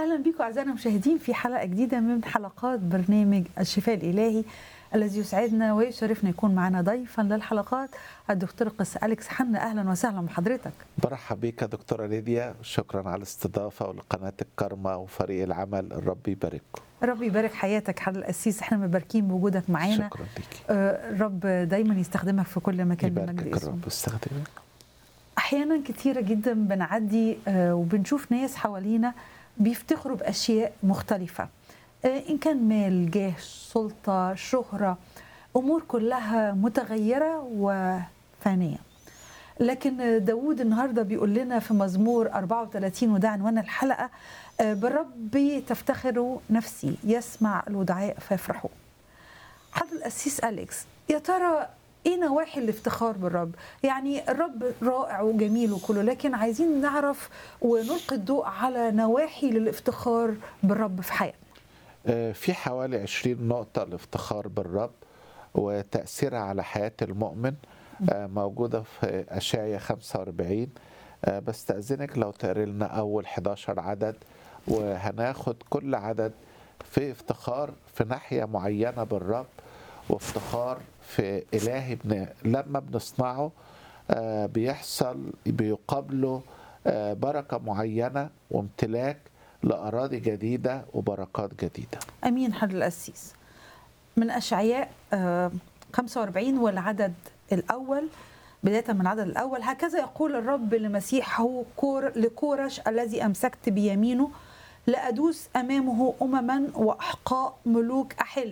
اهلا بكم اعزائنا المشاهدين في حلقه جديده من حلقات برنامج الشفاء الالهي الذي يسعدنا ويشرفنا يكون معنا ضيفا للحلقات الدكتور قس اليكس حنا اهلا وسهلا بحضرتك برحب بيك يا دكتورة ليديا شكرا على الاستضافة ولقناة الكرمة وفريق العمل الرب يبارككم ربي يبارك حياتك حضرتك القسيس احنا مباركين بوجودك معانا شكرا ليكي آه، الرب دايما يستخدمك في كل مكان بمجد يباركك اسمه الرب استخدمك احيانا كتيره جدا بنعدي آه، وبنشوف ناس حوالينا بيفتخروا باشياء مختلفه آه، ان كان مال جاه سلطه شهره امور كلها متغيره وفانيه لكن داود النهارده بيقول لنا في مزمور 34 وده عنوان الحلقه آه، بالرب تفتخر نفسي يسمع الودعاء فيفرحوا حضر القسيس أليكس يا ترى ايه نواحي الافتخار بالرب يعني الرب رائع وجميل وكله لكن عايزين نعرف ونلقي الضوء على نواحي للافتخار بالرب في حياتنا آه، في حوالي 20 نقطة الافتخار بالرب وتأثيرها على حياة المؤمن آه، موجودة في أشعية 45 آه، بستأذنك لو تقري لنا أول 11 عدد وهناخد كل عدد في افتخار في ناحية معينة بالرب وافتخار في إلهي بن... لما بنصنعه آه، بيحصل بيقابله آه، بركة معينة وامتلاك لأراضي جديدة وبركات جديدة امين حضر القسيس من اشعياء آه، 45 والعدد الاول بداية من العدد الأول هكذا يقول الرب لمسيحه كور لكورش الذي أمسكت بيمينه لأدوس أمامه أمما وأحقاء ملوك أحل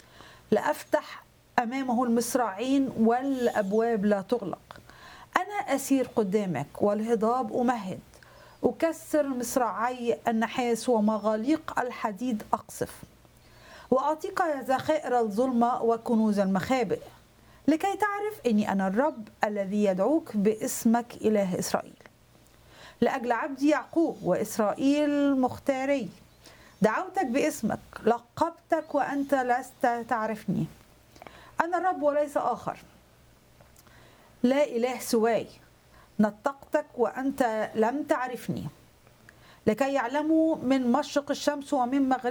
لأفتح أمامه المصراعين والأبواب لا تغلق أنا أسير قدامك والهضاب أمهد أكسر مصراعي النحاس ومغاليق الحديد أقصف وأعطيك ذخائر الظلمة وكنوز المخابئ لكي تعرف أني أنا الرب الذي يدعوك باسمك إله إسرائيل لأجل عبدي يعقوب وإسرائيل مختاري دعوتك باسمك لقبتك وأنت لست تعرفني أنا الرب وليس آخر لا إله سواي نطقتك وأنت لم تعرفني لكي يعلموا من مشرق الشمس ومن مغرب